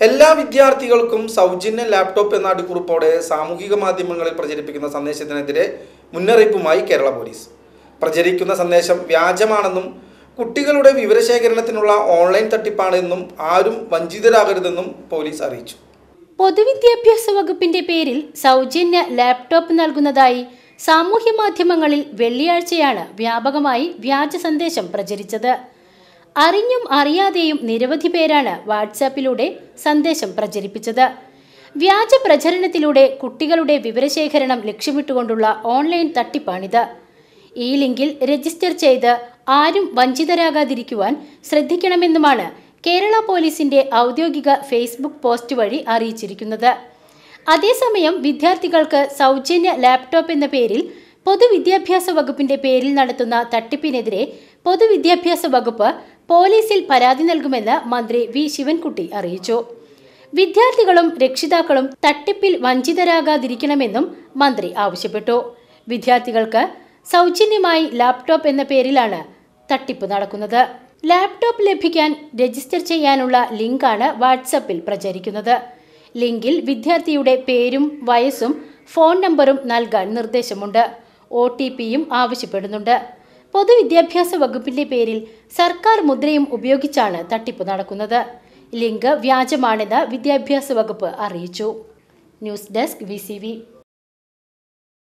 എല്ലാ വിദ്യാർത്ഥികൾക്കും സൗജന്യ ലാപ്ടോപ്പ് എന്ന അടിക്കുറിപ്പോടെ സാമൂഹിക മാധ്യമങ്ങളിൽ പ്രചരിപ്പിക്കുന്ന സന്ദേശത്തിനെതിരെ മുന്നറിയിപ്പുമായി കേരള പോലീസ് പ്രചരിക്കുന്ന സന്ദേശം വ്യാജമാണെന്നും കുട്ടികളുടെ വിവരശേഖരണത്തിനുള്ള ഓൺലൈൻ തട്ടിപ്പാണെന്നും ആരും വഞ്ചിതരാകരുതെന്നും പോലീസ് അറിയിച്ചു പൊതുവിദ്യാഭ്യാസ വകുപ്പിന്റെ പേരിൽ സൗജന്യ ലാപ്ടോപ്പ് നൽകുന്നതായി സാമൂഹ്യ മാധ്യമങ്ങളിൽ വെള്ളിയാഴ്ചയാണ് വ്യാപകമായി വ്യാജ സന്ദേശം പ്രചരിച്ചത് അറിഞ്ഞും അറിയാതെയും നിരവധി പേരാണ് വാട്സാപ്പിലൂടെ സന്ദേശം പ്രചരിപ്പിച്ചത് വ്യാജ പ്രചരണത്തിലൂടെ കുട്ടികളുടെ വിവരശേഖരണം ലക്ഷ്യമിട്ടുകൊണ്ടുള്ള ഓൺലൈൻ തട്ടിപ്പാണിത് ഈ ലിങ്കിൽ രജിസ്റ്റർ ചെയ്ത് ആരും വഞ്ചിതരാകാതിരിക്കുവാൻ ശ്രദ്ധിക്കണമെന്നുമാണ് കേരള പോലീസിന്റെ ഔദ്യോഗിക ഫേസ്ബുക്ക് പോസ്റ്റ് വഴി അറിയിച്ചിരിക്കുന്നത് അതേസമയം വിദ്യാർത്ഥികൾക്ക് സൗജന്യ ലാപ്ടോപ്പ് എന്ന പേരിൽ പൊതുവിദ്യാഭ്യാസ വകുപ്പിന്റെ പേരിൽ നടത്തുന്ന തട്ടിപ്പിനെതിരെ പൊതുവിദ്യാഭ്യാസ വകുപ്പ് പോലീസിൽ പരാതി നൽകുമെന്ന് മന്ത്രി വി ശിവൻകുട്ടി അറിയിച്ചു വിദ്യാർത്ഥികളും രക്ഷിതാക്കളും തട്ടിപ്പിൽ വഞ്ചിതരാകാതിരിക്കണമെന്നും മന്ത്രി ആവശ്യപ്പെട്ടു വിദ്യാർത്ഥികൾക്ക് സൗജന്യമായി ലാപ്ടോപ്പ് എന്ന പേരിലാണ് തട്ടിപ്പ് നടക്കുന്നത് ലാപ്ടോപ്പ് ലഭിക്കാൻ രജിസ്റ്റർ ചെയ്യാനുള്ള ലിങ്കാണ് വാട്സപ്പിൽ പ്രചരിക്കുന്നത് ലിങ്കിൽ വിദ്യാർത്ഥിയുടെ പേരും വയസ്സും ഫോൺ നമ്പറും നൽകാൻ നിർദ്ദേശമുണ്ട് ഒ ടി പിയും ആവശ്യപ്പെടുന്നുണ്ട് പൊതുവിദ്യാഭ്യാസ വകുപ്പിന്റെ പേരിൽ സർക്കാർ മുദ്രയും ഉപയോഗിച്ചാണ് തട്ടിപ്പ് നടക്കുന്നത് ലിങ്ക് വ്യാജമാണെന്ന് വിദ്യാഭ്യാസ വകുപ്പ് അറിയിച്ചു ന്യൂസ് ഡെസ്ക് വി